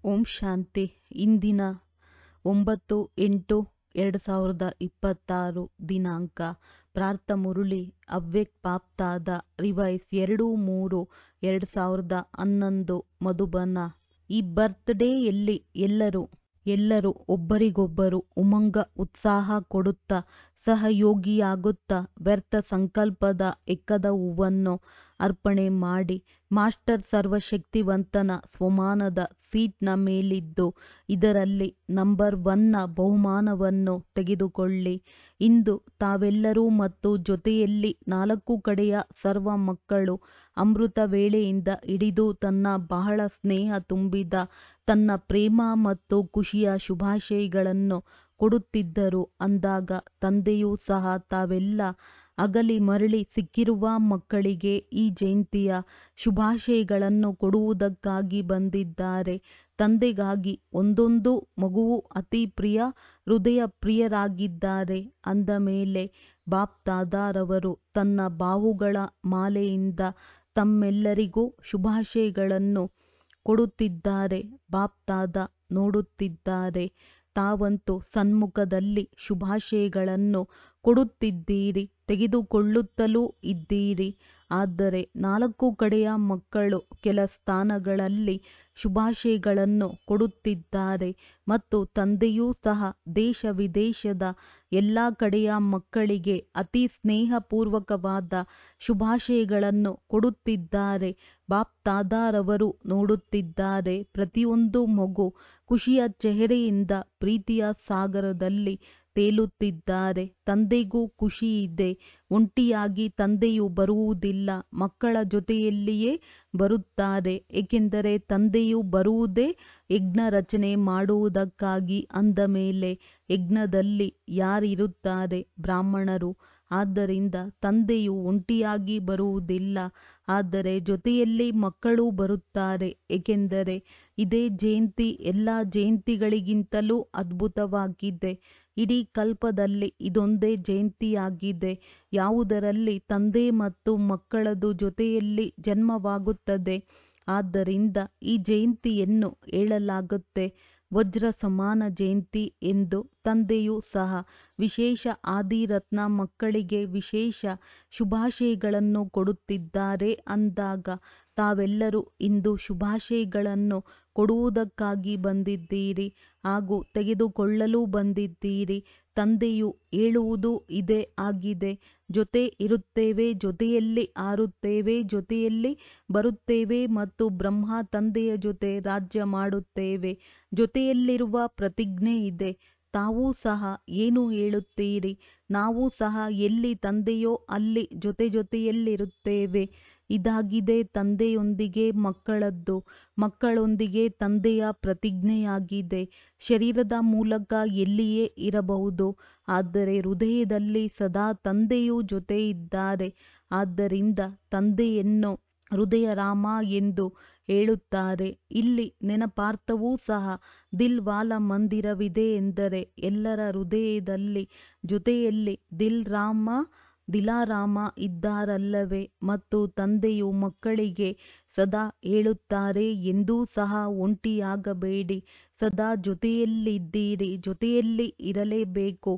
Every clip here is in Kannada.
ಓಂ ಶಾಂತಿ ಇಂದಿನ ಒಂಬತ್ತು ಎಂಟು ಎರಡು ಸಾವಿರದ ಇಪ್ಪತ್ತಾರು ದಿನಾಂಕ ಪ್ರಾರ್ಥ ಮುರಳಿ ಅವ್ಯಕ್ತ ಬಾಪ್ತಾದ ರಿವೈಸ್ ಎರಡು ಮೂರು ಎರಡು ಸಾವಿರದ ಹನ್ನೊಂದು ಮಧುಬನ ಈ ಬರ್ತ್ಡೇಯಲ್ಲಿ ಎಲ್ಲರೂ ಎಲ್ಲರೂ ಒಬ್ಬರಿಗೊಬ್ಬರು ಉಮಂಗ ಉತ್ಸಾಹ ಕೊಡುತ್ತಾ ಸಹಯೋಗಿಯಾಗುತ್ತಾ ವ್ಯರ್ಥ ಸಂಕಲ್ಪದ ಎಕ್ಕದ ಹೂವನ್ನು ಅರ್ಪಣೆ ಮಾಡಿ ಮಾಸ್ಟರ್ ಸರ್ವಶಕ್ತಿವಂತನ ಸ್ವಮಾನದ ಸೀಟ್ನ ಮೇಲಿದ್ದು ಇದರಲ್ಲಿ ನಂಬರ್ ಒನ್ನ ಬಹುಮಾನವನ್ನು ತೆಗೆದುಕೊಳ್ಳಿ ಇಂದು ತಾವೆಲ್ಲರೂ ಮತ್ತು ಜೊತೆಯಲ್ಲಿ ನಾಲ್ಕು ಕಡೆಯ ಸರ್ವ ಮಕ್ಕಳು ಅಮೃತ ವೇಳೆಯಿಂದ ಹಿಡಿದು ತನ್ನ ಬಹಳ ಸ್ನೇಹ ತುಂಬಿದ ತನ್ನ ಪ್ರೇಮ ಮತ್ತು ಖುಷಿಯ ಶುಭಾಶಯಗಳನ್ನು ಕೊಡುತ್ತಿದ್ದರು ಅಂದಾಗ ತಂದೆಯೂ ಸಹ ತಾವೆಲ್ಲ ಅಗಲಿ ಮರಳಿ ಸಿಕ್ಕಿರುವ ಮಕ್ಕಳಿಗೆ ಈ ಜಯಂತಿಯ ಶುಭಾಶಯಗಳನ್ನು ಕೊಡುವುದಕ್ಕಾಗಿ ಬಂದಿದ್ದಾರೆ ತಂದೆಗಾಗಿ ಒಂದೊಂದು ಮಗುವು ಅತಿ ಪ್ರಿಯ ಹೃದಯ ಪ್ರಿಯರಾಗಿದ್ದಾರೆ ಅಂದ ಮೇಲೆ ಬಾಪ್ ದಾದಾರವರು ತನ್ನ ಬಾಹುಗಳ ಮಾಲೆಯಿಂದ ತಮ್ಮೆಲ್ಲರಿಗೂ ಶುಭಾಶಯಗಳನ್ನು ಕೊಡುತ್ತಿದ್ದಾರೆ ಬಾಪ್ ದಾದಾ ನೋಡುತ್ತಿದ್ದಾರೆ ತಾವಂತೂ ಸನ್ಮುಖದಲ್ಲಿ ಶುಭಾಶಯಗಳನ್ನು ಕೊಡುತ್ತಿದ್ದೀರಿ ತೆಗೆದುಕೊಳ್ಳುತ್ತಲೂ ಇದ್ದೀರಿ ಆದರೆ ನಾಲ್ಕು ಕಡೆಯ ಮಕ್ಕಳು ಕೆಲ ಸ್ಥಾನಗಳಲ್ಲಿ ಶುಭಾಶಯಗಳನ್ನು ಕೊಡುತ್ತಿದ್ದಾರೆ ಮತ್ತು ತಂದೆಯೂ ಸಹ ದೇಶ ವಿದೇಶದ ಎಲ್ಲ ಕಡೆಯ ಮಕ್ಕಳಿಗೆ ಅತಿ ಸ್ನೇಹಪೂರ್ವಕವಾದ ಶುಭಾಶಯಗಳನ್ನು ಕೊಡುತ್ತಿದ್ದಾರೆ ಬಾಪ್ ದಾದಾರವರು ನೋಡುತ್ತಿದ್ದಾರೆ ಪ್ರತಿಯೊಂದು ಮಗು ಖುಷಿಯ ಚೆಹರೆಯಿಂದ ಪ್ರೀತಿಯ ಸಾಗರದಲ್ಲಿ ತೇಲುತ್ತಿದ್ದಾರೆ ತಂದೆಗೂ ಖುಷಿ ಇದೆ ಒಂಟಿಯಾಗಿ ತಂದೆಯು ಬರುವುದಿಲ್ಲ ಮಕ್ಕಳ ಜೊತೆಯಲ್ಲಿಯೇ ಬರುತ್ತಾರೆ ಏಕೆಂದರೆ ತಂದೆಯು ಬರುವುದೇ ಯಜ್ಞ ರಚನೆ ಮಾಡುವುದಕ್ಕಾಗಿ ಅಂದ ಮೇಲೆ ಯಜ್ಞದಲ್ಲಿ ಯಾರಿರುತ್ತಾರೆ ಬ್ರಾಹ್ಮಣರು ಆದ್ದರಿಂದ ತಂದೆಯು ಒಂಟಿಯಾಗಿ ಬರುವುದಿಲ್ಲ ಆದರೆ ಜೊತೆಯಲ್ಲಿ ಮಕ್ಕಳು ಬರುತ್ತಾರೆ ಏಕೆಂದರೆ ಇದೇ ಜಯಂತಿ ಎಲ್ಲ ಜಯಂತಿಗಳಿಗಿಂತಲೂ ಅದ್ಭುತವಾಗಿದೆ ಇಡೀ ಕಲ್ಪದಲ್ಲಿ ಇದೊಂದೇ ಜಯಂತಿಯಾಗಿದೆ ಯಾವುದರಲ್ಲಿ ತಂದೆ ಮತ್ತು ಮಕ್ಕಳದು ಜೊತೆಯಲ್ಲಿ ಜನ್ಮವಾಗುತ್ತದೆ ಆದ್ದರಿಂದ ಈ ಜಯಂತಿಯನ್ನು ಹೇಳಲಾಗುತ್ತೆ ವಜ್ರ ಸಮಾನ ಜಯಂತಿ ಎಂದು ತಂದೆಯೂ ಸಹ ವಿಶೇಷ ಆದಿರತ್ನ ಮಕ್ಕಳಿಗೆ ವಿಶೇಷ ಶುಭಾಶಯಗಳನ್ನು ಕೊಡುತ್ತಿದ್ದಾರೆ ಅಂದಾಗ ತಾವೆಲ್ಲರೂ ಇಂದು ಶುಭಾಶಯಗಳನ್ನು ಕೊಡುವುದಕ್ಕಾಗಿ ಬಂದಿದ್ದೀರಿ ಹಾಗೂ ತೆಗೆದುಕೊಳ್ಳಲು ಬಂದಿದ್ದೀರಿ ತಂದೆಯು ಹೇಳುವುದು ಇದೇ ಆಗಿದೆ ಜೊತೆ ಇರುತ್ತೇವೆ ಜೊತೆಯಲ್ಲಿ ಆರುತ್ತೇವೆ ಜೊತೆಯಲ್ಲಿ ಬರುತ್ತೇವೆ ಮತ್ತು ಬ್ರಹ್ಮ ತಂದೆಯ ಜೊತೆ ರಾಜ್ಯ ಮಾಡುತ್ತೇವೆ ಜೊತೆಯಲ್ಲಿರುವ ಪ್ರತಿಜ್ಞೆ ಇದೆ ತಾವೂ ಸಹ ಏನು ಹೇಳುತ್ತೀರಿ ನಾವು ಸಹ ಎಲ್ಲಿ ತಂದೆಯೋ ಅಲ್ಲಿ ಜೊತೆ ಜೊತೆಯಲ್ಲಿರುತ್ತೇವೆ ಇದಾಗಿದೆ ತಂದೆಯೊಂದಿಗೆ ಮಕ್ಕಳದ್ದು ಮಕ್ಕಳೊಂದಿಗೆ ತಂದೆಯ ಪ್ರತಿಜ್ಞೆಯಾಗಿದೆ ಶರೀರದ ಮೂಲಕ ಎಲ್ಲಿಯೇ ಇರಬಹುದು ಆದರೆ ಹೃದಯದಲ್ಲಿ ಸದಾ ತಂದೆಯು ಜೊತೆ ಇದ್ದಾರೆ ಆದ್ದರಿಂದ ತಂದೆಯನ್ನು ಹೃದಯ ರಾಮ ಎಂದು ಹೇಳುತ್ತಾರೆ ಇಲ್ಲಿ ನೆನಪಾರ್ಥವೂ ಸಹ ದಿಲ್ ವಾಲ ಮಂದಿರವಿದೆ ಎಂದರೆ ಎಲ್ಲರ ಹೃದಯದಲ್ಲಿ ಜೊತೆಯಲ್ಲಿ ದಿಲ್ ರಾಮ ದಿಲಾರಾಮ ಇದ್ದಾರಲ್ಲವೇ ಮತ್ತು ತಂದೆಯು ಮಕ್ಕಳಿಗೆ ಸದಾ ಹೇಳುತ್ತಾರೆ ಎಂದೂ ಸಹ ಒಂಟಿಯಾಗಬೇಡಿ ಸದಾ ಜೊತೆಯಲ್ಲಿದ್ದೀರಿ ಜೊತೆಯಲ್ಲಿ ಇರಲೇಬೇಕು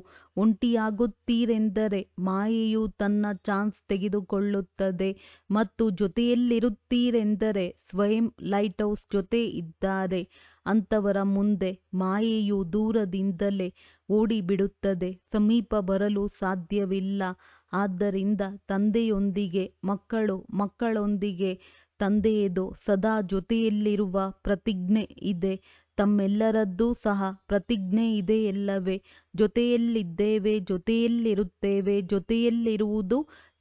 ಒಂಟಿಯಾಗುತ್ತೀರೆಂದರೆ ಮಾಯೆಯು ತನ್ನ ಚಾನ್ಸ್ ತೆಗೆದುಕೊಳ್ಳುತ್ತದೆ ಮತ್ತು ಜೊತೆಯಲ್ಲಿರುತ್ತೀರೆಂದರೆ ಸ್ವಯಂ ಲೈಟ್ ಹೌಸ್ ಜೊತೆ ಇದ್ದಾರೆ ಅಂತವರ ಮುಂದೆ ಮಾಯೆಯು ದೂರದಿಂದಲೇ ಓಡಿಬಿಡುತ್ತದೆ ಸಮೀಪ ಬರಲು ಸಾಧ್ಯವಿಲ್ಲ ಆದ್ದರಿಂದ ತಂದೆಯೊಂದಿಗೆ ಮಕ್ಕಳು ಮಕ್ಕಳೊಂದಿಗೆ ತಂದೆಯದು ಸದಾ ಜೊತೆಯಲ್ಲಿರುವ ಪ್ರತಿಜ್ಞೆ ಇದೆ ತಮ್ಮೆಲ್ಲರದ್ದೂ ಸಹ ಪ್ರತಿಜ್ಞೆ ಇದೆಯಲ್ಲವೇ ಜೊತೆಯಲ್ಲಿದ್ದೇವೆ ಜೊತೆಯಲ್ಲಿರುತ್ತೇವೆ ಜೊತೆಯಲ್ಲಿರುವುದು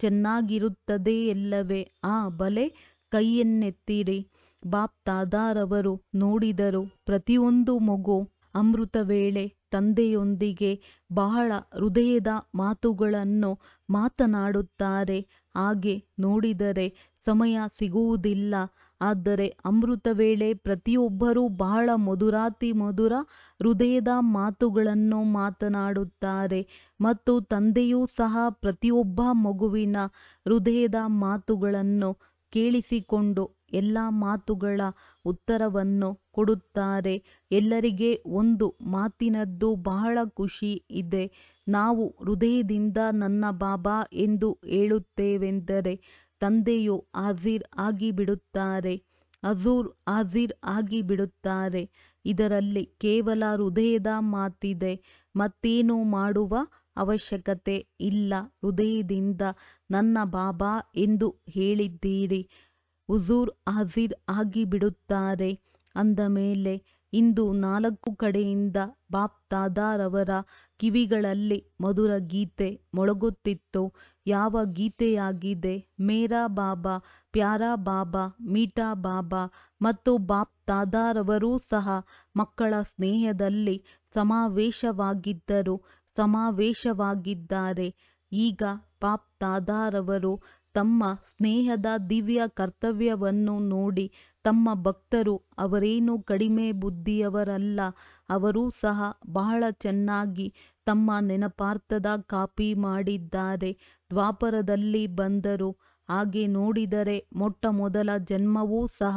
ಚೆನ್ನಾಗಿರುತ್ತದೆಯಲ್ಲವೇ ಆ ಬಲೆ ಕೈಯನ್ನೆತ್ತಿರಿ ಬಾಪ್ ದಾದಾರವರು ನೋಡಿದರು ಪ್ರತಿಯೊಂದು ಮಗು ಅಮೃತ ವೇಳೆ ತಂದೆಯೊಂದಿಗೆ ಬಹಳ ಹೃದಯದ ಮಾತುಗಳನ್ನು ಮಾತನಾಡುತ್ತಾರೆ ಹಾಗೆ ನೋಡಿದರೆ ಸಮಯ ಸಿಗುವುದಿಲ್ಲ ಆದರೆ ಅಮೃತ ವೇಳೆ ಪ್ರತಿಯೊಬ್ಬರೂ ಬಹಳ ಮಧುರಾತಿ ಮಧುರ ಹೃದಯದ ಮಾತುಗಳನ್ನು ಮಾತನಾಡುತ್ತಾರೆ ಮತ್ತು ತಂದೆಯೂ ಸಹ ಪ್ರತಿಯೊಬ್ಬ ಮಗುವಿನ ಹೃದಯದ ಮಾತುಗಳನ್ನು ಕೇಳಿಸಿಕೊಂಡು ಎಲ್ಲ ಮಾತುಗಳ ಉತ್ತರವನ್ನು ಕೊಡುತ್ತಾರೆ ಎಲ್ಲರಿಗೆ ಒಂದು ಮಾತಿನದ್ದು ಬಹಳ ಖುಷಿ ಇದೆ ನಾವು ಹೃದಯದಿಂದ ನನ್ನ ಬಾಬಾ ಎಂದು ಹೇಳುತ್ತೇವೆಂದರೆ ತಂದೆಯು ಹಾಜಿರ್ ಆಗಿಬಿಡುತ್ತಾರೆ ಹಜೂರ್ ಹಾಜಿರ್ ಆಗಿಬಿಡುತ್ತಾರೆ ಇದರಲ್ಲಿ ಕೇವಲ ಹೃದಯದ ಮಾತಿದೆ ಮತ್ತೇನು ಮಾಡುವ ಅವಶ್ಯಕತೆ ಇಲ್ಲ ಹೃದಯದಿಂದ ನನ್ನ ಬಾಬಾ ಎಂದು ಹೇಳಿದ್ದೀರಿ ಹುಜೂರ್ ಹಾಜಿರ್ ಆಗಿಬಿಡುತ್ತಾರೆ ಅಂದ ಮೇಲೆ ಇಂದು ನಾಲ್ಕು ಕಡೆಯಿಂದ ಬಾಪ್ ದಾದಾರವರ ಕಿವಿಗಳಲ್ಲಿ ಮಧುರ ಗೀತೆ ಮೊಳಗುತ್ತಿತ್ತು ಯಾವ ಗೀತೆಯಾಗಿದೆ ಮೇರಾ ಬಾಬಾ ಪ್ಯಾರಾ ಬಾಬಾ ಮೀಠಾ ಬಾಬಾ ಮತ್ತು ಬಾಪ್ ದಾದಾರವರೂ ಸಹ ಮಕ್ಕಳ ಸ್ನೇಹದಲ್ಲಿ ಸಮಾವೇಶವಾಗಿದ್ದರು ಸಮಾವೇಶವಾಗಿದ್ದಾರೆ ಈಗ ಬಾಪ್ ದಾದಾರವರು ತಮ್ಮ ಸ್ನೇಹದ ದಿವ್ಯ ಕರ್ತವ್ಯವನ್ನು ನೋಡಿ ತಮ್ಮ ಭಕ್ತರು ಅವರೇನು ಕಡಿಮೆ ಬುದ್ಧಿಯವರಲ್ಲ ಅವರೂ ಸಹ ಬಹಳ ಚೆನ್ನಾಗಿ ತಮ್ಮ ನೆನಪಾರ್ಥದ ಕಾಪಿ ಮಾಡಿದ್ದಾರೆ ದ್ವಾಪರದಲ್ಲಿ ಬಂದರು ಹಾಗೆ ನೋಡಿದರೆ ಮೊಟ್ಟ ಮೊದಲ ಜನ್ಮವೂ ಸಹ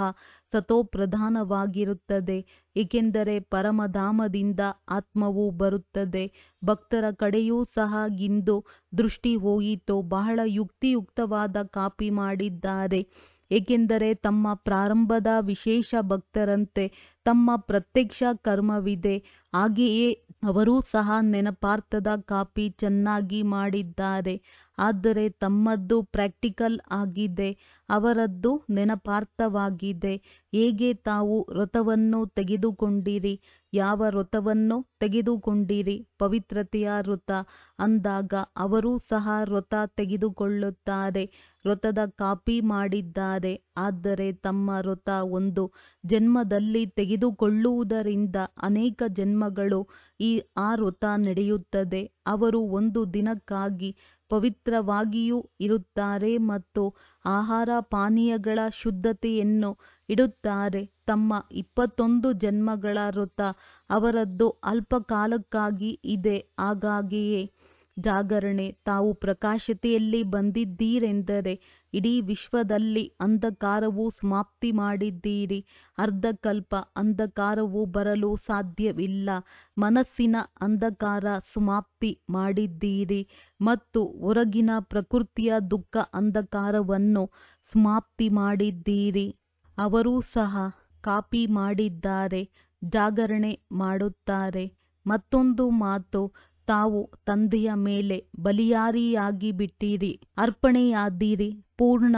ಸತೋಪ್ರಧಾನವಾಗಿರುತ್ತದೆ ಏಕೆಂದರೆ ಪರಮಧಾಮದಿಂದ ಆತ್ಮವು ಬರುತ್ತದೆ ಭಕ್ತರ ಕಡೆಯೂ ಸಹ ಇಂದು ದೃಷ್ಟಿ ಹೋಯಿತು ಬಹಳ ಯುಕ್ತಿಯುಕ್ತವಾದ ಕಾಪಿ ಮಾಡಿದ್ದಾರೆ ಏಕೆಂದರೆ ತಮ್ಮ ಪ್ರಾರಂಭದ ವಿಶೇಷ ಭಕ್ತರಂತೆ ತಮ್ಮ ಪ್ರತ್ಯಕ್ಷ ಕರ್ಮವಿದೆ ಹಾಗೆಯೇ ಅವರೂ ಸಹ ನೆನಪಾರ್ಥದ ಕಾಪಿ ಚೆನ್ನಾಗಿ ಮಾಡಿದ್ದಾರೆ ಆದರೆ ತಮ್ಮದ್ದು ಪ್ರಾಕ್ಟಿಕಲ್ ಆಗಿದೆ ಅವರದ್ದು ನೆನಪಾರ್ಥವಾಗಿದೆ ಹೇಗೆ ತಾವು ವ್ರತವನ್ನು ತೆಗೆದುಕೊಂಡಿರಿ ಯಾವ ವ್ರತವನ್ನು ತೆಗೆದುಕೊಂಡಿರಿ ಪವಿತ್ರತೆಯ ವ್ರತ ಅಂದಾಗ ಅವರೂ ಸಹ ವ್ರತ ತೆಗೆದುಕೊಳ್ಳುತ್ತಾರೆ ವ್ರತದ ಕಾಪಿ ಮಾಡಿದ್ದಾರೆ ಆದರೆ ತಮ್ಮ ವ್ರತ ಒಂದು ಜನ್ಮದಲ್ಲಿ ತೆಗೆದುಕೊಳ್ಳುವುದರಿಂದ ಅನೇಕ ಜನ್ಮಗಳು ಈ ಆ ವ್ರತ ನಡೆಯುತ್ತದೆ ಅವರು ಒಂದು ದಿನಕ್ಕಾಗಿ ಪವಿತ್ರವಾಗಿಯೂ ಇರುತ್ತಾರೆ ಮತ್ತು ಆಹಾರ ಪಾನೀಯಗಳ ಶುದ್ಧತೆಯನ್ನು ಇಡುತ್ತಾರೆ ತಮ್ಮ ಇಪ್ಪತ್ತೊಂದು ಜನ್ಮಗಳ ವ್ರತ ಅವರದ್ದು ಅಲ್ಪಕಾಲಕ್ಕಾಗಿ ಇದೆ ಹಾಗಾಗಿಯೇ ಜಾಗರಣೆ ತಾವು ಪ್ರಕಾಶತೆಯಲ್ಲಿ ಬಂದಿದ್ದೀರೆಂದರೆ ಇಡೀ ವಿಶ್ವದಲ್ಲಿ ಅಂಧಕಾರವು ಸಮಾಪ್ತಿ ಮಾಡಿದ್ದೀರಿ ಅರ್ಧಕಲ್ಪ ಅಂಧಕಾರವು ಬರಲು ಸಾಧ್ಯವಿಲ್ಲ ಮನಸ್ಸಿನ ಅಂಧಕಾರ ಸಮಾಪ್ತಿ ಮಾಡಿದ್ದೀರಿ ಮತ್ತು ಹೊರಗಿನ ಪ್ರಕೃತಿಯ ದುಃಖ ಅಂಧಕಾರವನ್ನು ಸಮಾಪ್ತಿ ಮಾಡಿದ್ದೀರಿ ಅವರೂ ಸಹ ಕಾಪಿ ಮಾಡಿದ್ದಾರೆ ಜಾಗರಣೆ ಮಾಡುತ್ತಾರೆ ಮತ್ತೊಂದು ಮಾತು ತಾವು ತಂದೆಯ ಮೇಲೆ ಬಲಿಯಾರಿಯಾಗಿಬಿಟ್ಟಿರಿ ಅರ್ಪಣೆಯಾದಿರಿ ಪೂರ್ಣ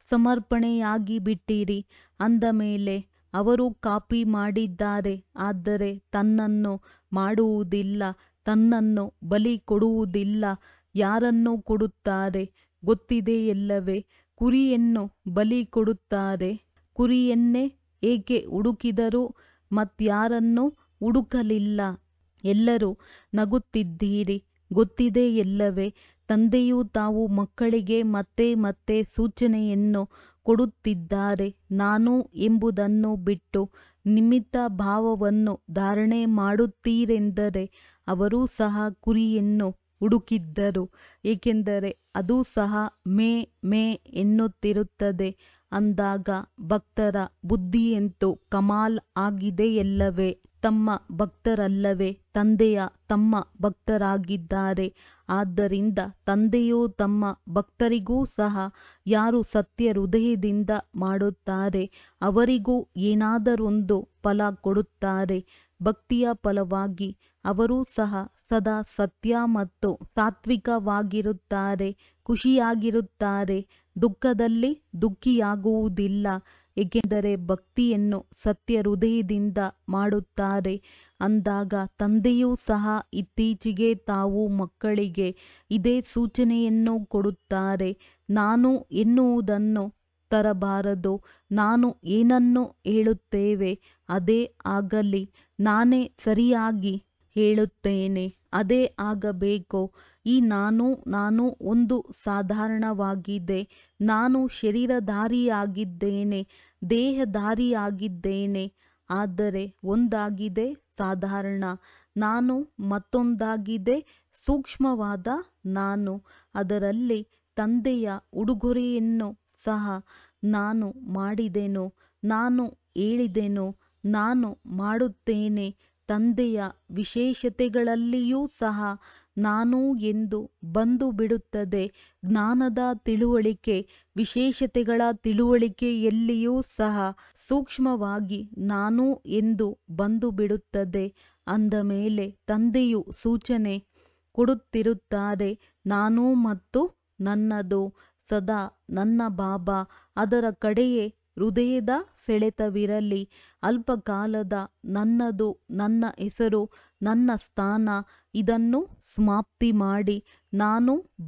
ಸಮರ್ಪಣೆಯಾಗಿಬಿಟ್ಟಿರಿ ಅಂದ ಮೇಲೆ ಅವರು ಕಾಪಿ ಮಾಡಿದ್ದಾರೆ ಆದರೆ ತನ್ನನ್ನು ಮಾಡುವುದಿಲ್ಲ ತನ್ನನ್ನು ಬಲಿ ಕೊಡುವುದಿಲ್ಲ ಯಾರನ್ನು ಕೊಡುತ್ತಾರೆ ಗೊತ್ತಿದೆಯಲ್ಲವೇ ಕುರಿಯನ್ನು ಬಲಿ ಕೊಡುತ್ತಾರೆ ಕುರಿಯನ್ನೇ ಏಕೆ ಹುಡುಕಿದರು ಮತ್ಯಾರನ್ನೂ ಹುಡುಕಲಿಲ್ಲ ಎಲ್ಲರೂ ನಗುತ್ತಿದ್ದೀರಿ ಗೊತ್ತಿದೆಯಲ್ಲವೇ ತಂದೆಯು ತಾವು ಮಕ್ಕಳಿಗೆ ಮತ್ತೆ ಮತ್ತೆ ಸೂಚನೆಯನ್ನು ಕೊಡುತ್ತಿದ್ದಾರೆ ನಾನು ಎಂಬುದನ್ನು ಬಿಟ್ಟು ನಿಮಿತ್ತ ಭಾವವನ್ನು ಧಾರಣೆ ಮಾಡುತ್ತೀರೆಂದರೆ ಅವರೂ ಸಹ ಕುರಿಯನ್ನು ಹುಡುಕಿದ್ದರು ಏಕೆಂದರೆ ಅದು ಸಹ ಮೇ ಮೇ ಎನ್ನುತ್ತಿರುತ್ತದೆ ಅಂದಾಗ ಭಕ್ತರ ಬುದ್ಧಿಯಂತೂ ಕಮಾಲ್ ಆಗಿದೆಯಲ್ಲವೇ ತಮ್ಮ ಭಕ್ತರಲ್ಲವೇ ತಂದೆಯ ತಮ್ಮ ಭಕ್ತರಾಗಿದ್ದಾರೆ ಆದ್ದರಿಂದ ತಂದೆಯು ತಮ್ಮ ಭಕ್ತರಿಗೂ ಸಹ ಯಾರು ಸತ್ಯ ಹೃದಯದಿಂದ ಮಾಡುತ್ತಾರೆ ಅವರಿಗೂ ಏನಾದರೊಂದು ಫಲ ಕೊಡುತ್ತಾರೆ ಭಕ್ತಿಯ ಫಲವಾಗಿ ಅವರೂ ಸಹ ಸದಾ ಸತ್ಯ ಮತ್ತು ಸಾತ್ವಿಕವಾಗಿರುತ್ತಾರೆ ಖುಷಿಯಾಗಿರುತ್ತಾರೆ ದುಃಖದಲ್ಲಿ ದುಃಖಿಯಾಗುವುದಿಲ್ಲ ಏಕೆಂದರೆ ಭಕ್ತಿಯನ್ನು ಸತ್ಯ ಹೃದಯದಿಂದ ಮಾಡುತ್ತಾರೆ ಅಂದಾಗ ತಂದೆಯೂ ಸಹ ಇತ್ತೀಚೆಗೆ ತಾವು ಮಕ್ಕಳಿಗೆ ಇದೇ ಸೂಚನೆಯನ್ನು ಕೊಡುತ್ತಾರೆ ನಾನು ಎನ್ನುವುದನ್ನು ತರಬಾರದು ನಾನು ಏನನ್ನು ಹೇಳುತ್ತೇವೆ ಅದೇ ಆಗಲಿ ನಾನೇ ಸರಿಯಾಗಿ ಹೇಳುತ್ತೇನೆ ಅದೇ ಆಗಬೇಕು ಈ ನಾನು ನಾನು ಒಂದು ಸಾಧಾರಣವಾಗಿದೆ ನಾನು ಶರೀರಧಾರಿಯಾಗಿದ್ದೇನೆ ದೇಹಧಾರಿಯಾಗಿದ್ದೇನೆ ಆದರೆ ಒಂದಾಗಿದೆ ಸಾಧಾರಣ ನಾನು ಮತ್ತೊಂದಾಗಿದೆ ಸೂಕ್ಷ್ಮವಾದ ನಾನು ಅದರಲ್ಲಿ ತಂದೆಯ ಉಡುಗೊರೆಯನ್ನು ಸಹ ನಾನು ಮಾಡಿದೆನು ನಾನು ಹೇಳಿದೆನು ನಾನು ಮಾಡುತ್ತೇನೆ ತಂದೆಯ ವಿಶೇಷತೆಗಳಲ್ಲಿಯೂ ಸಹ ನಾನು ಎಂದು ಬಂದು ಬಿಡುತ್ತದೆ ಜ್ಞಾನದ ತಿಳುವಳಿಕೆ ವಿಶೇಷತೆಗಳ ತಿಳುವಳಿಕೆಯಲ್ಲಿಯೂ ಸಹ ಸೂಕ್ಷ್ಮವಾಗಿ ನಾನು ಎಂದು ಬಂದು ಬಿಡುತ್ತದೆ ಅಂದ ಮೇಲೆ ತಂದೆಯು ಸೂಚನೆ ಕೊಡುತ್ತಿರುತ್ತಾರೆ ನಾನು ಮತ್ತು ನನ್ನದು ಸದಾ ನನ್ನ ಬಾಬಾ ಅದರ ಕಡೆಯೇ ಹೃದಯದ ಸೆಳೆತವಿರಲಿ ಅಲ್ಪಕಾಲದ ನನ್ನದು ನನ್ನ ಹೆಸರು ನನ್ನ ಸ್ಥಾನ ಇದನ್ನು ಸಮಾಪ್ತಿ ಮಾಡಿ ನಾನು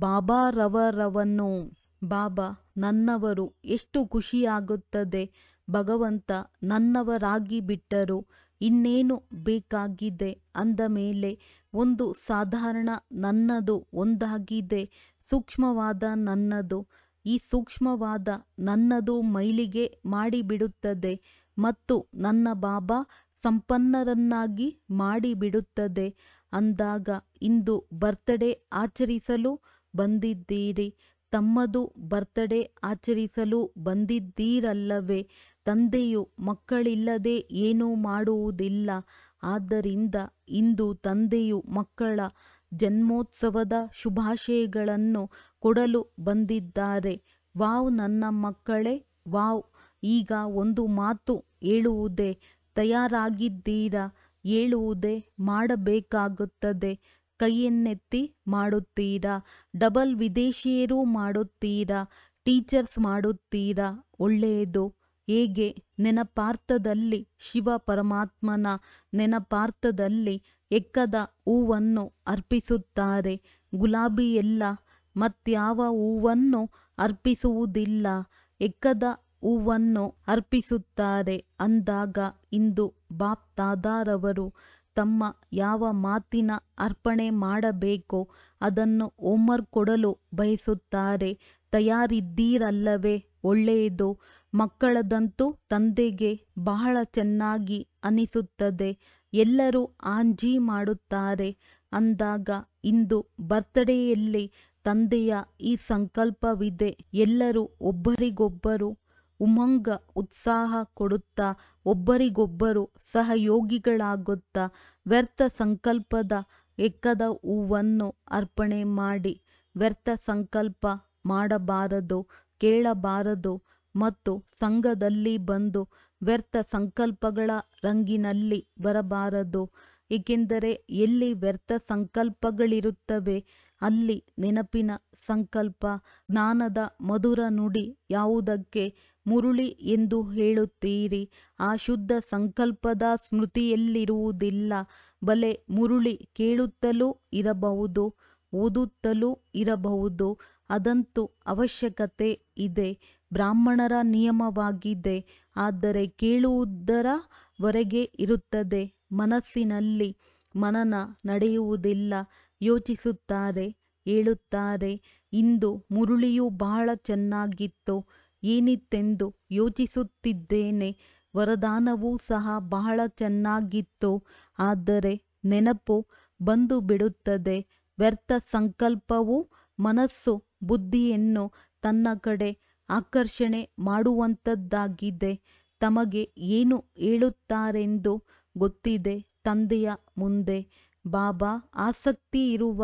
ಬಾಬಾರವರವನು ಬಾಬಾ ನನ್ನವರು ಎಷ್ಟು ಖುಷಿಯಾಗುತ್ತದೆ ಭಗವಂತ ನನ್ನವರಾಗಿ ಬಿಟ್ಟರು ಇನ್ನೇನು ಬೇಕಾಗಿದೆ ಅಂದ ಮೇಲೆ ಒಂದು ಸಾಧಾರಣ ನನ್ನದು ಒಂದಾಗಿದೆ ಸೂಕ್ಷ್ಮವಾದ ನನ್ನದು ಈ ಸೂಕ್ಷ್ಮವಾದ ನನ್ನದು ಮೈಲಿಗೆ ಮಾಡಿಬಿಡುತ್ತದೆ ಮತ್ತು ನನ್ನ ಬಾಬಾ ಸಂಪನ್ನರನ್ನಾಗಿ ಮಾಡಿಬಿಡುತ್ತದೆ ಅಂದಾಗ ಇಂದು ಬರ್ತ್ಡೇ ಆಚರಿಸಲು ಬಂದಿದ್ದೀರಿ ತಮ್ಮದು ಬರ್ತ್ಡೇ ಆಚರಿಸಲು ಬಂದಿದ್ದೀರಲ್ಲವೇ ತಂದೆಯು ಮಕ್ಕಳಿಲ್ಲದೆ ಏನೂ ಮಾಡುವುದಿಲ್ಲ ಆದ್ದರಿಂದ ಇಂದು ತಂದೆಯು ಮಕ್ಕಳ ಜನ್ಮೋತ್ಸವದ ಶುಭಾಶಯಗಳನ್ನು ಕೊಡಲು ಬಂದಿದ್ದಾರೆ ವಾವ್ ನನ್ನ ಮಕ್ಕಳೇ ವಾವ್ ಈಗ ಒಂದು ಮಾತು ಹೇಳುವುದೇ ತಯಾರಾಗಿದ್ದೀರಾ ಹೇಳುವುದೇ ಮಾಡಬೇಕಾಗುತ್ತದೆ ಕೈಯನ್ನೆತ್ತಿ ಮಾಡುತ್ತೀರಾ ಡಬಲ್ ವಿದೇಶಿಯರು ಮಾಡುತ್ತೀರಾ ಟೀಚರ್ಸ್ ಮಾಡುತ್ತೀರಾ ಒಳ್ಳೆಯದು ಹೇಗೆ ನೆನಪಾರ್ಥದಲ್ಲಿ ಶಿವ ಪರಮಾತ್ಮನ ನೆನಪಾರ್ಥದಲ್ಲಿ ಎಕ್ಕದ ಹೂವನ್ನು ಅರ್ಪಿಸುತ್ತಾರೆ ಗುಲಾಬಿಯಲ್ಲ ಮತ್ಯಾವ ಹೂವನ್ನು ಅರ್ಪಿಸುವುದಿಲ್ಲ ಎಕ್ಕದ ಹೂವನ್ನು ಅರ್ಪಿಸುತ್ತಾರೆ ಅಂದಾಗ ಇಂದು ಬಾಪ್ ದಾದಾರವರು ತಮ್ಮ ಯಾವ ಮಾತಿನ ಅರ್ಪಣೆ ಮಾಡಬೇಕೋ ಅದನ್ನು ಹೋಮ್ವರ್ಕ್ ಕೊಡಲು ಬಯಸುತ್ತಾರೆ ತಯಾರಿದ್ದೀರಲ್ಲವೇ ಒಳ್ಳೆಯದು ಮಕ್ಕಳದಂತೂ ತಂದೆಗೆ ಬಹಳ ಚೆನ್ನಾಗಿ ಅನಿಸುತ್ತದೆ ಎಲ್ಲರೂ ಆಂಜಿ ಮಾಡುತ್ತಾರೆ ಅಂದಾಗ ಇಂದು ಬರ್ತ್ಡೇಯಲ್ಲಿ ತಂದೆಯ ಈ ಸಂಕಲ್ಪವಿದೆ ಎಲ್ಲರೂ ಒಬ್ಬರಿಗೊಬ್ಬರು ಉಮಂಗ ಉತ್ಸಾಹ ಕೊಡುತ್ತಾ ಒಬ್ಬರಿಗೊಬ್ಬರು ಸಹಯೋಗಿಗಳಾಗುತ್ತಾ ವ್ಯರ್ಥ ಸಂಕಲ್ಪದ ಎಕ್ಕದ ಹೂವನ್ನು ಅರ್ಪಣೆ ಮಾಡಿ ವ್ಯರ್ಥ ಸಂಕಲ್ಪ ಮಾಡಬಾರದು ಕೇಳಬಾರದು ಮತ್ತು ಸಂಘದಲ್ಲಿ ಬಂದು ವ್ಯರ್ಥ ಸಂಕಲ್ಪಗಳ ರಂಗಿನಲ್ಲಿ ಬರಬಾರದು ಏಕೆಂದರೆ ಎಲ್ಲಿ ವ್ಯರ್ಥ ಸಂಕಲ್ಪಗಳಿರುತ್ತವೆ ಅಲ್ಲಿ ನೆನಪಿನ ಸಂಕಲ್ಪ ಜ್ಞಾನದ ಮಧುರ ನುಡಿ ಯಾವುದಕ್ಕೆ ಮುರುಳಿ ಎಂದು ಹೇಳುತ್ತೀರಿ ಆ ಶುದ್ಧ ಸಂಕಲ್ಪದ ಸ್ಮೃತಿಯಲ್ಲಿರುವುದಿಲ್ಲ ಬಲೆ ಮುರುಳಿ ಕೇಳುತ್ತಲೂ ಇರಬಹುದು ಓದುತ್ತಲೂ ಇರಬಹುದು ಅದಂತೂ ಅವಶ್ಯಕತೆ ಇದೆ ಬ್ರಾಹ್ಮಣರ ನಿಯಮವಾಗಿದೆ ಆದರೆ ಕೇಳುವುದರ ವರೆಗೆ ಇರುತ್ತದೆ ಮನಸ್ಸಿನಲ್ಲಿ ಮನನ ನಡೆಯುವುದಿಲ್ಲ ಯೋಚಿಸುತ್ತಾರೆ ಹೇಳುತ್ತಾರೆ ಇಂದು ಮುರುಳಿಯು ಬಹಳ ಚೆನ್ನಾಗಿತ್ತು ಏನಿತ್ತೆಂದು ಯೋಚಿಸುತ್ತಿದ್ದೇನೆ ವರದಾನವೂ ಸಹ ಬಹಳ ಚೆನ್ನಾಗಿತ್ತು ಆದರೆ ನೆನಪು ಬಂದು ಬಿಡುತ್ತದೆ ವ್ಯರ್ಥ ಸಂಕಲ್ಪವು ಮನಸ್ಸು ಬುದ್ಧಿಯನ್ನು ತನ್ನ ಕಡೆ ಆಕರ್ಷಣೆ ಮಾಡುವಂತದ್ದಾಗಿದೆ ತಮಗೆ ಏನು ಹೇಳುತ್ತಾರೆಂದು ಗೊತ್ತಿದೆ ತಂದೆಯ ಮುಂದೆ ಬಾಬಾ ಆಸಕ್ತಿ ಇರುವ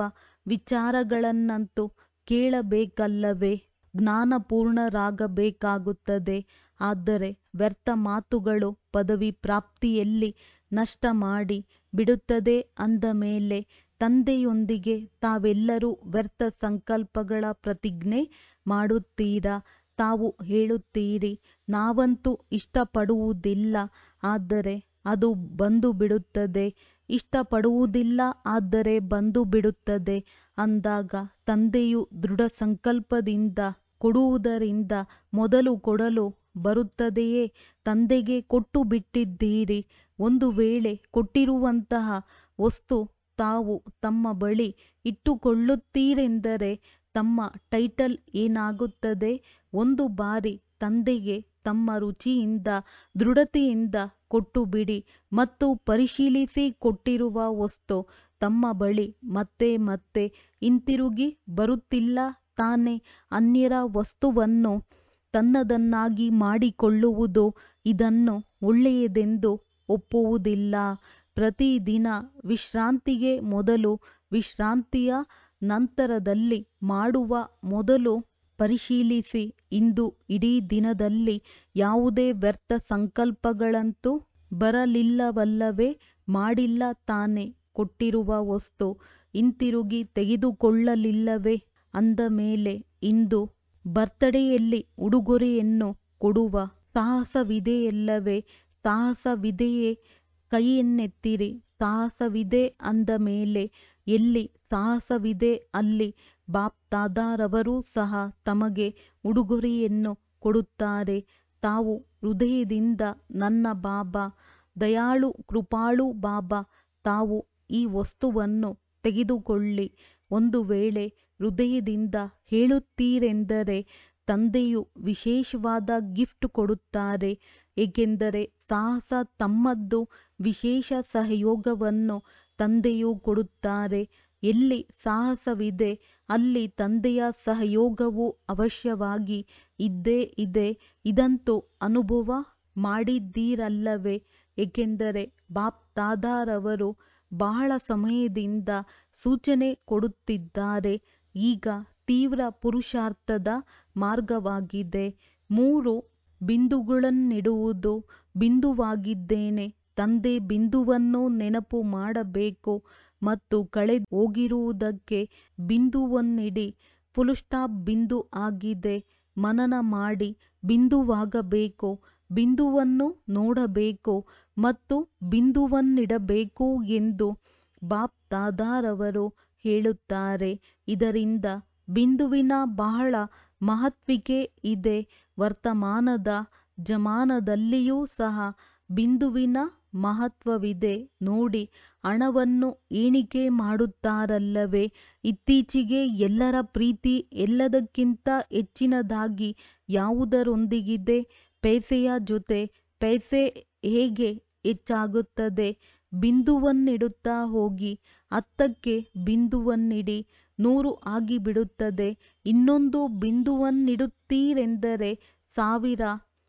ವಿಚಾರಗಳನ್ನಂತೂ ಕೇಳಬೇಕಲ್ಲವೇ ಜ್ಞಾನಪೂರ್ಣರಾಗಬೇಕಾಗುತ್ತದೆ ಆದರೆ ವ್ಯರ್ಥ ಮಾತುಗಳು ಪದವಿ ಪ್ರಾಪ್ತಿಯಲ್ಲಿ ನಷ್ಟ ಮಾಡಿ ಬಿಡುತ್ತದೆ ಅಂದ ಮೇಲೆ ತಂದೆಯೊಂದಿಗೆ ತಾವೆಲ್ಲರೂ ವ್ಯರ್ಥ ಸಂಕಲ್ಪಗಳ ಪ್ರತಿಜ್ಞೆ ಮಾಡುತ್ತೀರಾ ತಾವು ಹೇಳುತ್ತೀರಿ ನಾವಂತೂ ಇಷ್ಟಪಡುವುದಿಲ್ಲ ಆದರೆ ಅದು ಬಂದು ಬಿಡುತ್ತದೆ ಇಷ್ಟಪಡುವುದಿಲ್ಲ ಆದರೆ ಬಂದು ಬಿಡುತ್ತದೆ ಅಂದಾಗ ತಂದೆಯು ದೃಢ ಸಂಕಲ್ಪದಿಂದ ಕೊಡುವುದರಿಂದ ಮೊದಲು ಕೊಡಲು ಬರುತ್ತದೆಯೇ ತಂದೆಗೆ ಕೊಟ್ಟು ಬಿಟ್ಟಿದ್ದೀರಿ ಒಂದು ವೇಳೆ ಕೊಟ್ಟಿರುವಂತಹ ವಸ್ತು ತಾವು ತಮ್ಮ ಬಳಿ ಇಟ್ಟುಕೊಳ್ಳುತ್ತೀರೆಂದರೆ ತಮ್ಮ ಟೈಟಲ್ ಏನಾಗುತ್ತದೆ ಒಂದು ಬಾರಿ ತಂದೆಗೆ ತಮ್ಮ ರುಚಿಯಿಂದ ದೃಢತೆಯಿಂದ ಕೊಟ್ಟು ಬಿಡಿ ಮತ್ತು ಪರಿಶೀಲಿಸಿ ಕೊಟ್ಟಿರುವ ವಸ್ತು ತಮ್ಮ ಬಳಿ ಮತ್ತೆ ಮತ್ತೆ ಹಿಂತಿರುಗಿ ಬರುತ್ತಿಲ್ಲ ತಾನೇ ಅನ್ಯರ ವಸ್ತುವನ್ನು ತನ್ನದನ್ನಾಗಿ ಮಾಡಿಕೊಳ್ಳುವುದು ಇದನ್ನು ಒಳ್ಳೆಯದೆಂದು ಒಪ್ಪುವುದಿಲ್ಲ ಪ್ರತಿದಿನ ವಿಶ್ರಾಂತಿಗೆ ಮೊದಲು ವಿಶ್ರಾಂತಿಯ ನಂತರದಲ್ಲಿ ಮಾಡುವ ಮೊದಲು ಪರಿಶೀಲಿಸಿ ಇಂದು ಇಡೀ ದಿನದಲ್ಲಿ ಯಾವುದೇ ವ್ಯರ್ಥ ಸಂಕಲ್ಪಗಳಂತೂ ಬರಲಿಲ್ಲವಲ್ಲವೇ ಮಾಡಿಲ್ಲ ತಾನೇ ಕೊಟ್ಟಿರುವ ವಸ್ತು ಹಿಂತಿರುಗಿ ತೆಗೆದುಕೊಳ್ಳಲಿಲ್ಲವೇ ಅಂದ ಮೇಲೆ ಇಂದು ಬರ್ತಡೆಯಲ್ಲಿ ಉಡುಗೊರೆಯನ್ನು ಕೊಡುವ ಸಾಹಸವಿದೆಯಲ್ಲವೇ ಸಾಹಸವಿದೆಯೇ ಕೈಯನ್ನೆತ್ತಿರಿ ಸಾಹಸವಿದೆ ಅಂದ ಮೇಲೆ ಎಲ್ಲಿ ಸಾಹಸವಿದೆ ಅಲ್ಲಿ ಬಾಪ್ ದಾದಾರವರು ಸಹ ತಮಗೆ ಉಡುಗೊರೆಯನ್ನು ಕೊಡುತ್ತಾರೆ ತಾವು ಹೃದಯದಿಂದ ನನ್ನ ಬಾಬಾ ದಯಾಳು ಕೃಪಾಳು ಬಾಬಾ ತಾವು ಈ ವಸ್ತುವನ್ನು ತೆಗೆದುಕೊಳ್ಳಿ ಒಂದು ವೇಳೆ ಹೃದಯದಿಂದ ಹೇಳುತ್ತೀರೆಂದರೆ ತಂದೆಯು ವಿಶೇಷವಾದ ಗಿಫ್ಟ್ ಕೊಡುತ್ತಾರೆ ಏಕೆಂದರೆ ಸಾಹಸ ತಮ್ಮದ್ದು ವಿಶೇಷ ಸಹಯೋಗವನ್ನು ತಂದೆಯು ಕೊಡುತ್ತಾರೆ ಎಲ್ಲಿ ಸಾಹಸವಿದೆ ಅಲ್ಲಿ ತಂದೆಯ ಸಹಯೋಗವು ಅವಶ್ಯವಾಗಿ ಇದ್ದೇ ಇದೆ ಇದಂತೂ ಅನುಭವ ಮಾಡಿದ್ದೀರಲ್ಲವೇ ಏಕೆಂದರೆ ಬಾಪ್ ದಾದಾರವರು ಬಹಳ ಸಮಯದಿಂದ ಸೂಚನೆ ಕೊಡುತ್ತಿದ್ದಾರೆ ಈಗ ತೀವ್ರ ಪುರುಷಾರ್ಥದ ಮಾರ್ಗವಾಗಿದೆ ಮೂರು ಬಿಂದುಗಳನ್ನಿಡುವುದು ಬಿಂದುವಾಗಿದ್ದೇನೆ ತಂದೆ ಬಿಂದುವನ್ನು ನೆನಪು ಮಾಡಬೇಕು ಮತ್ತು ಕಳೆದು ಹೋಗಿರುವುದಕ್ಕೆ ಬಿಂದುವನ್ನಿಡಿ ಫುಲ್ ಸ್ಟಾಪ್ ಬಿಂದು ಆಗಿದೆ ಮನನ ಮಾಡಿ ಬಿಂದುವಾಗಬೇಕು ಬಿಂದುವನ್ನು ನೋಡಬೇಕು ಮತ್ತು ಬಿಂದುವನ್ನಿಡಬೇಕು ಎಂದು ಬಾಪ್ ದಾದಾರವರು ಹೇಳುತ್ತಾರೆ ಇದರಿಂದ ಬಿಂದುವಿನ ಬಹಳ ಮಹತ್ವಿಕೆ ಇದೆ ವರ್ತಮಾನದ ಜಮಾನದಲ್ಲಿಯೂ ಸಹ ಬಿಂದುವಿನ ಮಹತ್ವವಿದೆ ನೋಡಿ ಹಣವನ್ನು ಎಣಿಕೆ ಮಾಡುತ್ತಾರಲ್ಲವೇ ಇತ್ತೀಚೆಗೆ ಎಲ್ಲರ ಪ್ರೀತಿ ಎಲ್ಲದಕ್ಕಿಂತ ಹೆಚ್ಚಿನದಾಗಿ ಯಾವುದರೊಂದಿಗಿದೆ ಪೈಸೆಯ ಜೊತೆ ಪೈಸೆ ಹೇಗೆ ಹೆಚ್ಚಾಗುತ್ತದೆ ಬಿಂದುವನ್ನಿಡುತ್ತಾ ಹೋಗಿ ಹತ್ತಕ್ಕೆ ಬಿಂದುವನ್ನಿಡಿ ನೂರು ಆಗಿಬಿಡುತ್ತದೆ ಇನ್ನೊಂದು ಬಿಂದುವನ್ನಿಡುತ್ತೀರೆಂದರೆ ಸಾವಿರ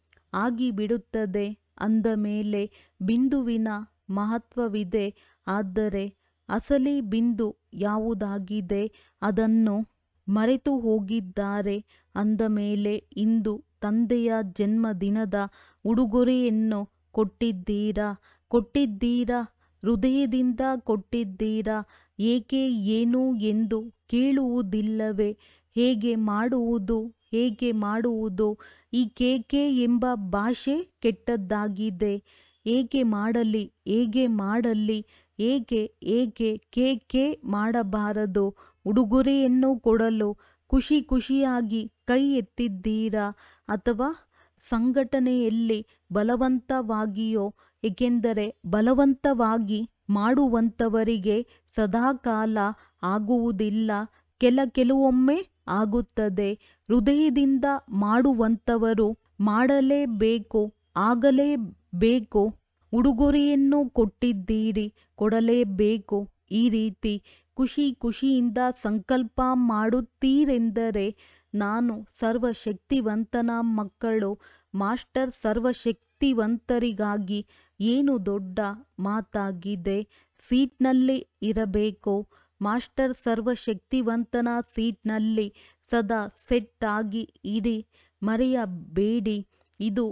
ಆಗಿಬಿಡುತ್ತದೆ ಅಂದ ಮೇಲೆ ಬಿಂದುವಿನ ಮಹತ್ವವಿದೆ ಆದರೆ ಅಸಲಿ ಬಿಂದು ಯಾವುದಾಗಿದೆ ಅದನ್ನು ಮರೆತು ಹೋಗಿದ್ದಾರೆ ಅಂದ ಮೇಲೆ ಇಂದು ತಂದೆಯ ಜನ್ಮದಿನದ ಉಡುಗೊರೆಯನ್ನು ಕೊಟ್ಟಿದ್ದೀರಾ ಕೊಟ್ಟಿದ್ದೀರಾ ಹೃದಯದಿಂದ ಕೊಟ್ಟಿದ್ದೀರಾ ಏಕೆ ಏನು ಎಂದು ಕೇಳುವುದಿಲ್ಲವೇ ಹೇಗೆ ಮಾಡುವುದು ಹೇಗೆ ಮಾಡುವುದು ಈ ಕೇಕೆ ಎಂಬ ಭಾಷೆ ಕೆಟ್ಟದ್ದಾಗಿದೆ ಏಕೆ ಮಾಡಲಿ ಹೇಗೆ ಮಾಡಲಿ ಏಕೆ ಏಕೆ ಕೇಕೆ ಮಾಡಬಾರದು ಉಡುಗೊರೆಯನ್ನು ಕೊಡಲು ಖುಷಿ ಖುಷಿಯಾಗಿ ಕೈ ಎತ್ತಿದ್ದೀರಾ ಅಥವಾ ಸಂಘಟನೆಯಲ್ಲಿ ಬಲವಂತವಾಗಿಯೋ ಏಕೆಂದರೆ ಬಲವಂತವಾಗಿ ಮಾಡುವಂತವರಿಗೆ ಸದಾಕಾಲ ಆಗುವುದಿಲ್ಲ ಕೆಲ ಕೆಲವೊಮ್ಮೆ ಆಗುತ್ತದೆ ಹೃದಯದಿಂದ ಮಾಡುವಂತವರು ಮಾಡಲೇಬೇಕು ಆಗಲೇಬೇಕು ಉಡುಗೊರೆಯನ್ನು ಕೊಟ್ಟಿದ್ದೀರಿ ಕೊಡಲೇಬೇಕು ಈ ರೀತಿ ಖುಷಿ ಖುಷಿಯಿಂದ ಸಂಕಲ್ಪ ಮಾಡುತ್ತೀರೆಂದರೆ ನಾನು ಸರ್ವಶಕ್ತಿವಂತನ ಮಕ್ಕಳು ಮಾಸ್ಟರ್ ಸರ್ವಶಕ್ತಿವಂತರಿಗಾಗಿ ಏನು ದೊಡ್ಡ ಮಾತಾಗಿದೆ ಸೀಟ್ನಲ್ಲಿ ಇರಬೇಕು ಮಾಸ್ಟರ್ ಸರ್ವಶಕ್ತಿವಂತನ ಸೀಟ್ನಲ್ಲಿ ಸದಾ ಸೆಟ್ ಆಗಿ ಇರಿ ಮರೆಯಬೇಡಿ ಇದು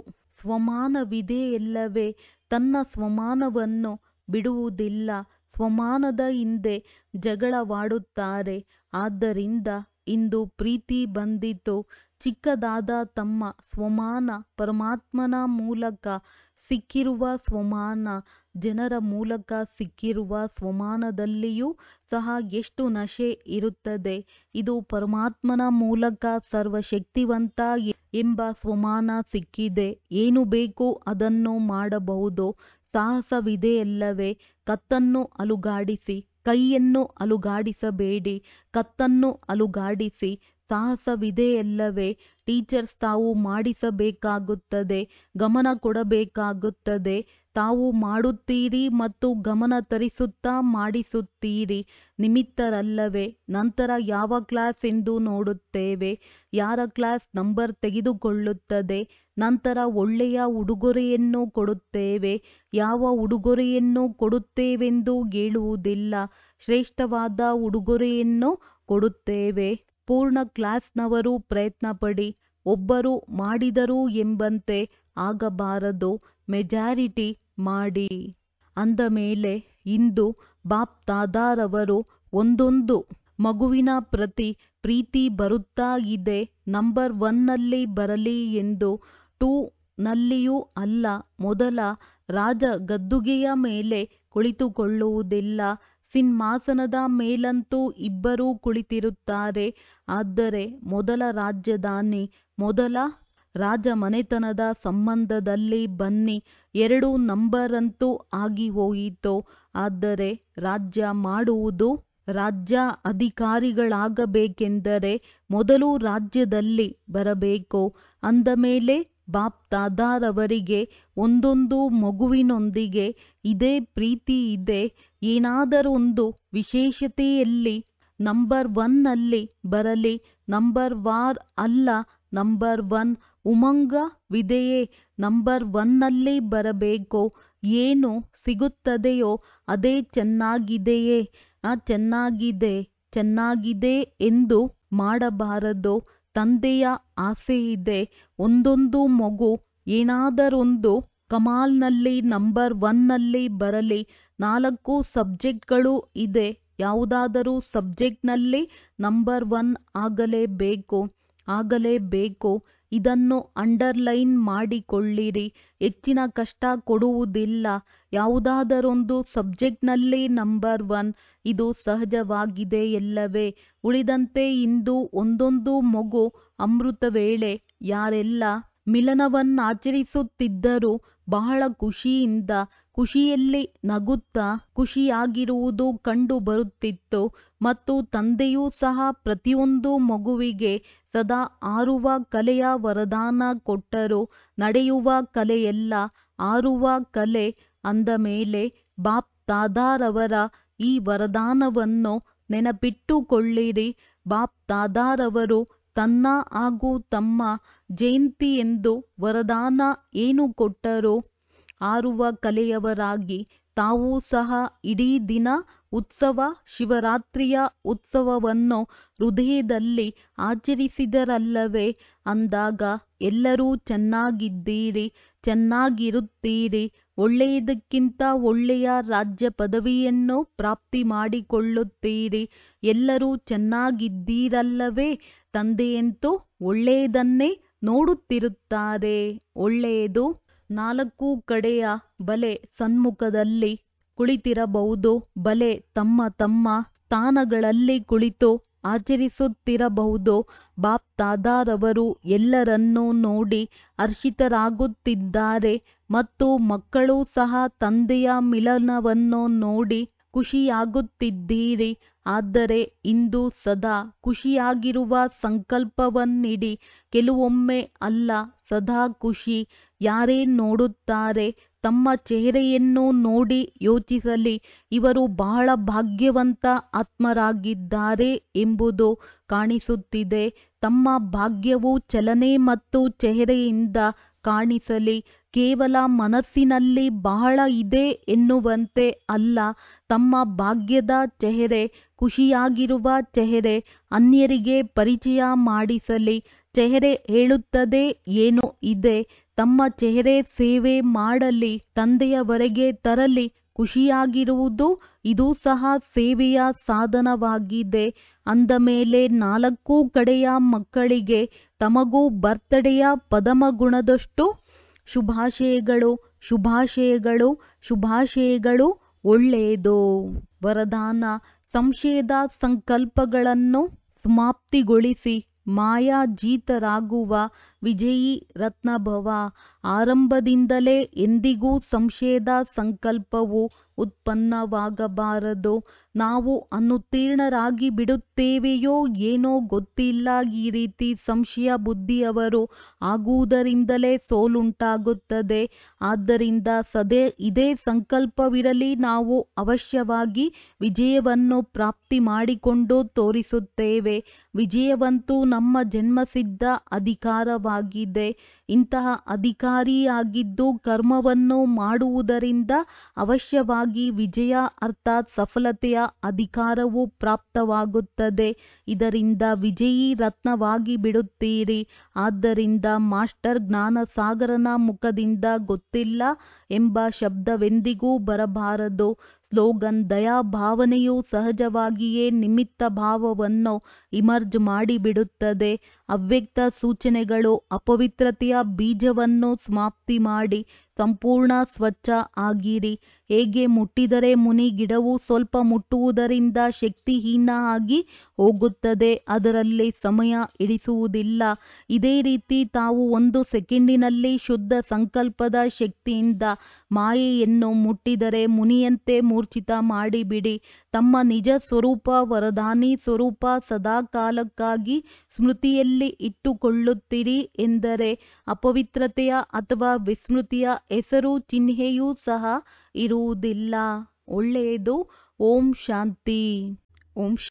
ಸ್ವಮಾನವಿದೆಯಲ್ಲವೇ ತನ್ನ ಸ್ವಮಾನವನ್ನು ಬಿಡುವುದಿಲ್ಲ ಸ್ವಮಾನದ ಹಿಂದೆ ಜಗಳವಾಡುತ್ತಾರೆ ಆದ್ದರಿಂದ ಇಂದು ಪ್ರೀತಿ ಬಂದಿತು ಚಿಕ್ಕದಾದ ತಮ್ಮ ಸ್ವಮಾನ ಪರಮಾತ್ಮನ ಮೂಲಕ ಸಿಕ್ಕಿರುವ ಸ್ವಮಾನ ಜನರ ಮೂಲಕ ಸಿಕ್ಕಿರುವ ಸ್ವಮಾನದಲ್ಲಿಯೂ ಸಹ ಎಷ್ಟು ನಶೆ ಇರುತ್ತದೆ ಇದು ಪರಮಾತ್ಮನ ಮೂಲಕ ಸರ್ವಶಕ್ತಿವಂತ ಎಂಬ ಸ್ವಮಾನ ಸಿಕ್ಕಿದೆ ಏನು ಬೇಕು ಅದನ್ನು ಮಾಡಬಹುದು ಸಾಹಸವಿದೆಯಲ್ಲವೇ ಕತ್ತನ್ನು ಅಲುಗಾಡಿಸಿ ಕೈಯನ್ನು ಅಲುಗಾಡಿಸಬೇಡಿ ಕತ್ತನ್ನು ಅಲುಗಾಡಿಸಿ ಸಾಹಸವಿದೆಯಲ್ಲವೇ ಟೀಚರ್ಸ್ ತಾವು ಮಾಡಿಸಬೇಕಾಗುತ್ತದೆ ಗಮನ ಕೊಡಬೇಕಾಗುತ್ತದೆ ತಾವು ಮಾಡುತ್ತೀರಿ ಮತ್ತು ಗಮನ ತರಿಸುತ್ತಾ ಮಾಡಿಸುತ್ತೀರಿ ನಿಮಿತ್ತರಲ್ಲವೇ ನಂತರ ಯಾವ ಕ್ಲಾಸ್ ಎಂದು ನೋಡುತ್ತೇವೆ ಯಾರ ಕ್ಲಾಸ್ ನಂಬರ್ ತೆಗೆದುಕೊಳ್ಳುತ್ತದೆ ನಂತರ ಒಳ್ಳೆಯ ಉಡುಗೊರೆಯನ್ನು ಕೊಡುತ್ತೇವೆ ಯಾವ ಉಡುಗೊರೆಯನ್ನು ಕೊಡುತ್ತೇವೆಂದು ಹೇಳುವುದಿಲ್ಲ ಶ್ರೇಷ್ಠವಾದ ಉಡುಗೊರೆಯನ್ನು ಕೊಡುತ್ತೇವೆ ಪೂರ್ಣ ಕ್ಲಾಸ್ನವರು ಪ್ರಯತ್ನಪಡಿ ಒಬ್ಬರು ಮಾಡಿದರು ಎಂಬಂತೆ ಆಗಬಾರದು ಮೆಜಾರಿಟಿ ಮಾಡಿ ಅಂದಮೇಲೆ ಇಂದು ಬಾಪ್ ದಾದಾರವರು ಒಂದೊಂದು ಮಗುವಿನ ಪ್ರತಿ ಪ್ರೀತಿ ಬರುತ್ತಾ ಇದೆ ನಂಬರ್ ಒನ್ನಲ್ಲಿ ಬರಲಿ ಎಂದು ಟೂ ನಲ್ಲಿಯೂ ಅಲ್ಲ ಮೊದಲ ರಾಜ ಗದ್ದುಗೆಯ ಮೇಲೆ ಕುಳಿತುಕೊಳ್ಳುವುದಿಲ್ಲ ಸಿಂಹಾಸನದ ಮೇಲಂತೂ ಇಬ್ಬರೂ ಕುಳಿತಿರುತ್ತಾರೆ ಆದರೆ ಮೊದಲ ರಾಜಧಾನಿ ಮೊದಲ ರಾಜಮನೆತನದ ಸಂಬಂಧದಲ್ಲಿ ಬನ್ನಿ ಎರಡು ನಂಬರಂತೂ ಆಗಿ ಹೋಯಿತು ಆದರೆ ರಾಜ್ಯ ಮಾಡುವುದು ರಾಜ್ಯ ಅಧಿಕಾರಿಗಳಾಗಬೇಕೆಂದರೆ ಮೊದಲು ರಾಜ್ಯದಲ್ಲಿ ಬರಬೇಕು ಅಂದಮೇಲೆ ಬಾಪ್ ದಾದಾರವರಿಗೆ ಒಂದೊಂದು ಮಗುವಿನೊಂದಿಗೆ ಇದೇ ಪ್ರೀತಿ ಇದೆ ಏನಾದರೊಂದು ವಿಶೇಷತೆಯಲ್ಲಿ ನಂಬರ್ ಒನ್ನಲ್ಲಿ ಬರಲಿ ನಂಬರ್ ವಾರ್ ಅಲ್ಲ ನಂಬರ್ ಒನ್ ಉಮಂಗವಿದೆಯೇ ನಂಬರ್ ಒನ್ನಲ್ಲಿ ಬರಬೇಕು ಏನು ಸಿಗುತ್ತದೆಯೋ ಅದೇ ಚೆನ್ನಾಗಿದೆಯೇ ಚೆನ್ನಾಗಿದೆ ಚೆನ್ನಾಗಿದೆ ಎಂದು ಮಾಡಬಾರದು ತಂದೆಯ ಆಸೆಯಿದೆ ಒಂದೊಂದು ಮಗು ಏನಾದರೊಂದು ಕಮಾಲ್ನಲ್ಲಿ ನಂಬರ್ ಒನ್ನಲ್ಲಿ ಬರಲಿ ನಾಲ್ಕು ಸಬ್ಜೆಕ್ಟ್ಗಳು ಇದೆ ಯಾವುದಾದರೂ ಸಬ್ಜೆಕ್ಟ್ನಲ್ಲಿ ನಂಬರ್ ಒನ್ ಆಗಲೇಬೇಕು ಆಗಲೇಬೇಕು ಇದನ್ನು ಅಂಡರ್ಲೈನ್ ಮಾಡಿಕೊಳ್ಳಿರಿ ಹೆಚ್ಚಿನ ಕಷ್ಟ ಕೊಡುವುದಿಲ್ಲ ಯಾವುದಾದರೊಂದು ಸಬ್ಜೆಕ್ಟ್ನಲ್ಲಿ ನಂಬರ್ ಒನ್ ಇದು ಸಹಜವಾಗಿದೆಯಲ್ಲವೇ ಉಳಿದಂತೆ ಇಂದು ಒಂದೊಂದು ಮಗು ಅಮೃತ ವೇಳೆ ಯಾರೆಲ್ಲ ಮಿಲನವನ್ನಾಚರಿಸುತ್ತಿದ್ದರು ಬಹಳ ಖುಷಿಯಿಂದ ಖುಷಿಯಲ್ಲಿ ನಗುತ್ತಾ ಖುಷಿಯಾಗಿರುವುದು ಕಂಡು ಬರುತ್ತಿತ್ತು ಮತ್ತು ತಂದೆಯೂ ಸಹ ಪ್ರತಿಯೊಂದು ಮಗುವಿಗೆ ಸದಾ ಹಾರುವ ಕಲೆಯ ವರದಾನ ಕೊಟ್ಟರು ನಡೆಯುವ ಕಲೆಯಲ್ಲ ಹಾರುವ ಕಲೆ ಅಂದಮೇಲೆ ಬಾಪ್ ದಾದಾರವರ ಈ ವರದಾನವನ್ನು ನೆನಪಿಟ್ಟುಕೊಳ್ಳಿರಿ ಬಾಪ್ ದಾದಾರವರು ತನ್ನ ಹಾಗೂ ತಮ್ಮ ಜಯಂತಿಯೆಂದು ವರದಾನ ಏನು ಕೊಟ್ಟರು ಹಾರುವ ಕಲೆಯವರಾಗಿ ತಾವೂ ಸಹ ಇಡೀ ದಿನ ಉತ್ಸವ ಶಿವರಾತ್ರಿಯ ಉತ್ಸವವನ್ನು ಹೃದಯದಲ್ಲಿ ಆಚರಿಸಿದರಲ್ಲವೇ ಅಂದಾಗ ಎಲ್ಲರೂ ಚೆನ್ನಾಗಿದ್ದೀರಿ ಚೆನ್ನಾಗಿರುತ್ತೀರಿ ಒಳ್ಳೆಯದಕ್ಕಿಂತ ಒಳ್ಳೆಯ ರಾಜ್ಯ ಪದವಿಯನ್ನು ಪ್ರಾಪ್ತಿ ಮಾಡಿಕೊಳ್ಳುತ್ತೀರಿ ಎಲ್ಲರೂ ಚೆನ್ನಾಗಿದ್ದೀರಲ್ಲವೇ ತಂದೆಯಂತೂ ಒಳ್ಳೆಯದನ್ನೇ ನೋಡುತ್ತಿರುತ್ತಾರೆ ಒಳ್ಳೆಯದು ನಾಲ್ಕು ಕಡೆಯ ಬಲೆ ಸನ್ಮುಖದಲ್ಲಿ ಕುಳಿತಿರಬಹುದು ಬಲೆ ತಮ್ಮ ತಮ್ಮ ಸ್ಥಾನಗಳಲ್ಲಿ ಕುಳಿತು ಆಚರಿಸುತ್ತಿರಬಹುದು ಬಾಪ್ ದಾದಾರವರು ಎಲ್ಲರನ್ನೂ ನೋಡಿ ಹರ್ಷಿತರಾಗುತ್ತಿದ್ದಾರೆ ಮತ್ತು ಮಕ್ಕಳು ಸಹ ತಂದೆಯ ಮಿಲನವನ್ನು ನೋಡಿ ಖುಷಿಯಾಗುತ್ತಿದ್ದೀರಿ ಆದರೆ ಇಂದು ಸದಾ ಖುಷಿಯಾಗಿರುವ ಸಂಕಲ್ಪವನ್ನಿಡಿ ಕೆಲವೊಮ್ಮೆ ಅಲ್ಲ ಸದಾ ಖುಷಿ ಯಾರೇ ನೋಡುತ್ತಾರೆ ತಮ್ಮ ಚೆಹರೆಯನ್ನು ನೋಡಿ ಯೋಚಿಸಲಿ ಇವರು ಬಹಳ ಭಾಗ್ಯವಂತ ಆತ್ಮರಾಗಿದ್ದಾರೆ ಎಂಬುದು ಕಾಣಿಸುತ್ತಿದೆ ತಮ್ಮ ಭಾಗ್ಯವು ಚಲನೆ ಮತ್ತು ಚೆಹರೆಯಿಂದ ಕಾಣಿಸಲಿ ಕೇವಲ ಮನಸ್ಸಿನಲ್ಲಿ ಬಹಳ ಇದೆ ಎನ್ನುವಂತೆ ಅಲ್ಲ ತಮ್ಮ ಭಾಗ್ಯದ ಚೆಹರೆ ಖುಷಿಯಾಗಿರುವ ಚೆಹರೆ ಅನ್ಯರಿಗೆ ಪರಿಚಯ ಮಾಡಿಸಲಿ ಚೆಹರೆ ಹೇಳುತ್ತದೆ ಏನೋ ಇದೆ ತಮ್ಮ ಚೆಹರೆ ಸೇವೆ ಮಾಡಲಿ ತಂದೆಯವರೆಗೆ ತರಲಿ ಖುಷಿಯಾಗಿರುವುದು ಇದು ಸಹ ಸೇವೆಯ ಸಾಧನವಾಗಿದೆ ಅಂದಮೇಲೆ ನಾಲ್ಕು ಕಡೆಯ ಮಕ್ಕಳಿಗೆ ತಮಗೂ ಬರ್ತ್ಡೇಯ ಪದಮ ಗುಣದಷ್ಟು ಶುಭಾಶಯಗಳು ಶುಭಾಶಯಗಳು ಶುಭಾಶಯಗಳು ಒಳ್ಳೆಯದು ವರದಾನ ಸಂಶಯದ ಸಂಕಲ್ಪಗಳನ್ನು ಸಮಾಪ್ತಿಗೊಳಿಸಿ ಮಾಯಾಜೀತರಾಗುವ ವಿಜಯೀ ರತ್ನಭವ ಆರಂಭದಿಂದಲೇ ಎಂದಿಗೂ ಸಂಶಯದ ಸಂಕಲ್ಪವು ಉತ್ಪನ್ನವಾಗಬಾರದು ನಾವು ಅನುತ್ತೀರ್ಣರಾಗಿ ಬಿಡುತ್ತೇವೆಯೋ ಏನೋ ಗೊತ್ತಿಲ್ಲ ಈ ರೀತಿ ಸಂಶಯ ಬುದ್ಧಿಯವರು ಆಗುವುದರಿಂದಲೇ ಸೋಲುಂಟಾಗುತ್ತದೆ ಆದ್ದರಿಂದ ಸದೇ ಇದೇ ಸಂಕಲ್ಪವಿರಲಿ ನಾವು ಅವಶ್ಯವಾಗಿ ವಿಜಯವನ್ನು ಪ್ರಾಪ್ತಿ ಮಾಡಿಕೊಂಡು ತೋರಿಸುತ್ತೇವೆ ವಿಜಯವಂತೂ ನಮ್ಮ ಜನ್ಮಸಿದ್ಧ ಅಧಿಕಾರವಾಗಿದೆ ಇಂತಹ ಅಧಿಕಾರಿಯಾಗಿದ್ದು ಕರ್ಮವನ್ನು ಮಾಡುವುದರಿಂದ ಅವಶ್ಯವಾಗಿ ವಿಜಯ ಅರ್ಥಾತ್ ಸಫಲತೆಯ ಅಧಿಕಾರವು ಪ್ರಾಪ್ತವಾಗುತ್ತದೆ ಇದರಿಂದ ವಿಜಯೀ ರತ್ನವಾಗಿ ಬಿಡುತ್ತೀರಿ ಆದ್ದರಿಂದ ಮಾಸ್ಟರ್ ಜ್ಞಾನಸಾಗರನ ಮುಖದಿಂದ ಗೊತ್ತಿಲ್ಲ ಎಂಬ ಶಬ್ದವೆಂದಿಗೂ ಬರಬಾರದು ಸ್ಲೋಗನ್ ದಯಾ ಭಾವನೆಯು ಸಹಜವಾಗಿಯೇ ನಿಮಿತ್ತ ಭಾವವನ್ನು ಇಮರ್ಜ್ ಮಾಡಿಬಿಡುತ್ತದೆ ಅವ್ಯಕ್ತ ಸೂಚನೆಗಳು ಅಪವಿತ್ರತೆಯ ಬೀಜವನ್ನು ಸಮಾಪ್ತಿ ಮಾಡಿ ಸಂಪೂರ್ಣ ಸ್ವಚ್ಛ ಆಗಿರಿ ಹೇಗೆ ಮುಟ್ಟಿದರೆ ಮುನಿ ಗಿಡವು ಸ್ವಲ್ಪ ಮುಟ್ಟುವುದರಿಂದ ಶಕ್ತಿಹೀನ ಆಗಿ ಹೋಗುತ್ತದೆ ಅದರಲ್ಲಿ ಸಮಯ ಹಿಡಿಸುವುದಿಲ್ಲ ಇದೇ ರೀತಿ ತಾವು ಒಂದು ಸೆಕೆಂಡಿನಲ್ಲಿ ಶುದ್ಧ ಸಂಕಲ್ಪದ ಶಕ್ತಿಯಿಂದ ಮಾಯೆಯನ್ನು ಮುಟ್ಟಿದರೆ ಮುನಿಯಂತೆ ಮೂರ್ಛಿತ ಮಾಡಿಬಿಡಿ ತಮ್ಮ ನಿಜ ಸ್ವರೂಪ ವರದಾನಿ ಸ್ವರೂಪ ಸದಾಕಾಲಕ್ಕಾಗಿ ಸ್ಮೃತಿಯಲ್ಲಿ ಇಟ್ಟುಕೊಳ್ಳುತ್ತೀರಿ ಎಂದರೆ ಅಪವಿತ್ರತೆಯ ಅಥವಾ ವಿಸ್ಮೃತಿಯ ಹೆಸರು ಚಿಹ್ನೆಯೂ ಸಹ ಇರುವುದಿಲ್ಲ ಒಳ್ಳೆಯದು ಓಂ ಶಾಂತಿ ಓಂ